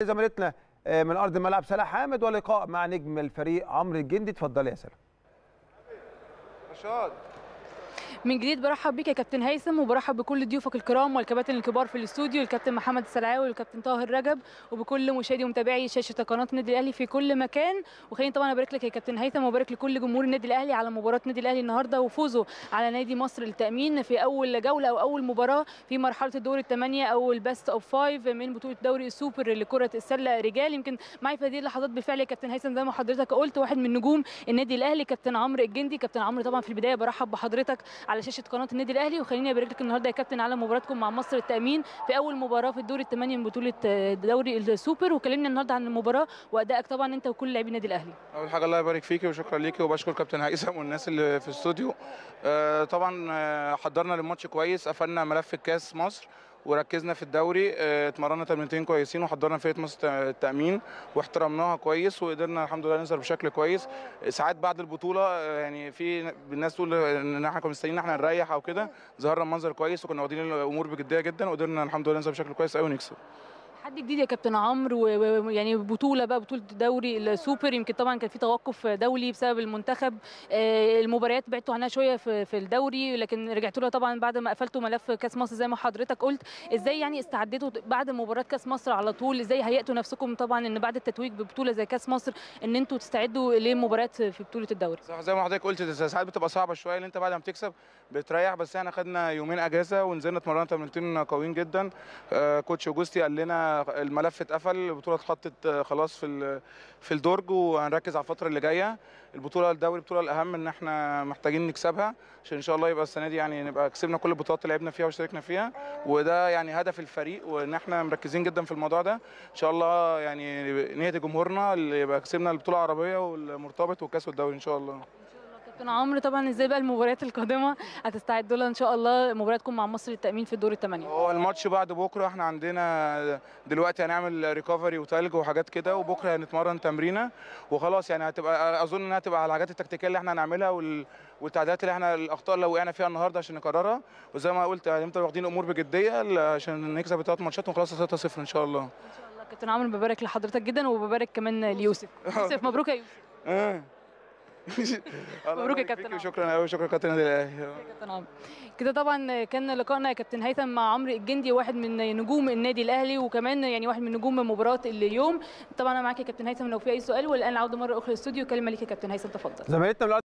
زميلتنا من ارض الملعب سلا حامد ولقاء مع نجم الفريق عمرو الجندي اتفضلي يا سلا رشاد من جديد برحب بك يا كابتن هيثم وبرحب بكل ضيوفك الكرام والكباتن الكبار في الاستوديو الكابتن محمد السلعاوي والكابتن طاهر رجب وبكل مشاهدي ومتابعي شاشه قناه النادي الاهلي في كل مكان وخليني طبعا ابارك لك يا كابتن هيثم وابارك لكل جمهور النادي الاهلي على مباراه النادي الاهلي النهارده وفوزه على نادي مصر للتامين في اول جوله او اول مباراه في مرحله الدور الثمانيه او البست اوف فايف من بطوله دوري السوبر لكره السله رجال يمكن معي في هذه اللحظات بالفعل يا كابتن هيثم زي ما حضرتك قلت واحد من نجوم النادي الاهلي كابتن عمرو الجندي كابتن عمرو طبعا في البدايه برحب بحضرتك على شاشه قناه النادي الاهلي وخليني ابارك لك النهارده يا كابتن على مباراتكم مع مصر التامين في اول مباراه في الدور الثمانيه من بطوله دوري السوبر وكلمنا النهارده عن المباراه وادائك طبعا انت وكل لاعبي النادي الاهلي اول حاجه الله يبارك فيكي وشكرا ليكي وبشكر كابتن هيثم والناس اللي في الاستوديو آه طبعا آه حضرنا للماتش كويس قفلنا ملف الكاس مصر وركزنا في الدوري اه اتمرنا تمرينتين كويسين وحضرنا فرقه مصر التامين واحترمناها كويس وقدرنا الحمد لله نظهر بشكل كويس ساعات بعد البطوله اه يعني في الناس تقول ان احنا كنا مستنيين ان احنا نريح او كده ظهرنا بمنظر كويس وكنا واخدين الامور بجديه جدا وقدرنا الحمد لله نظهر بشكل كويس قوي ونكسب تحدي جديد يا كابتن عمرو ويعني بطوله بقى بطوله دوري السوبر يمكن طبعا كان في توقف دولي بسبب المنتخب المباريات بعدتوا عنها شويه في الدوري لكن رجعتوا لها طبعا بعد ما قفلتوا ملف كاس مصر زي ما حضرتك قلت ازاي يعني استعدتوا بعد مباراه كاس مصر على طول ازاي هيئتوا نفسكم طبعا ان بعد التتويج ببطوله زي كاس مصر ان انتوا تستعدوا لمباريات في بطوله الدوري صح زي ما حضرتك قلت ساعات بتبقى صعبه شويه ان انت بعد ما تكسب بتريح بس احنا خدنا يومين اجازه ونزلنا اتمرنا تمرينتين قويين جدا كوتش اوجوستي قال لنا الملف اتقفل البطوله اتحطت خلاص في في الدرج وهنركز على الفتره اللي جايه البطوله الدوري البطوله الاهم ان احنا محتاجين نكسبها عشان ان شاء الله يبقى السنه دي يعني نبقى كسبنا كل البطولات اللي لعبنا فيها واشتركنا فيها وده يعني هدف الفريق وان احنا مركزين جدا في الموضوع ده ان شاء الله يعني نيه جمهورنا اللي يبقى كسبنا البطوله العربيه والمرتبط والكاس والدوري ان شاء الله كابتن عمرو طبعا ازاي بقى المباريات القادمه هتستعدوا لها ان شاء الله مباراتكم مع مصر للتامين في الدور الثمانيه هو الماتش بعد بكره احنا عندنا دلوقتي هنعمل ريكفري وتلج وحاجات كده وبكره هنتمرن تمرينه وخلاص يعني هتبقى اظن انها تبقى على الحاجات التكتيكيه اللي احنا هنعملها وال... والتعديلات اللي احنا الاخطاء اللي وقعنا فيها النهارده عشان نكررها وزي ما قلت يعني انتوا واخدين الامور بجديه عشان نكسب الثلاث ماتشات ونخلص 3-0 ان شاء الله ان شاء الله كابتن عمرو ببارك لحضرتك جدا وببارك كمان ليوسف يوسف مبروك يا يوسف مبروك يا كابتن شكرا قوي شكرا كابتن النادي الاهلي كابتن عمرو كده طبعا كان لقائنا يا كابتن هيثم مع عمرو الجندي واحد من نجوم النادي الاهلي وكمان يعني واحد من نجوم مباراه اليوم طبعا انا معاك يا كابتن هيثم لو في اي سؤال والان العوده مره اخرى للاستوديو كلمه ليك يا كابتن هيثم تفضل زميلتنا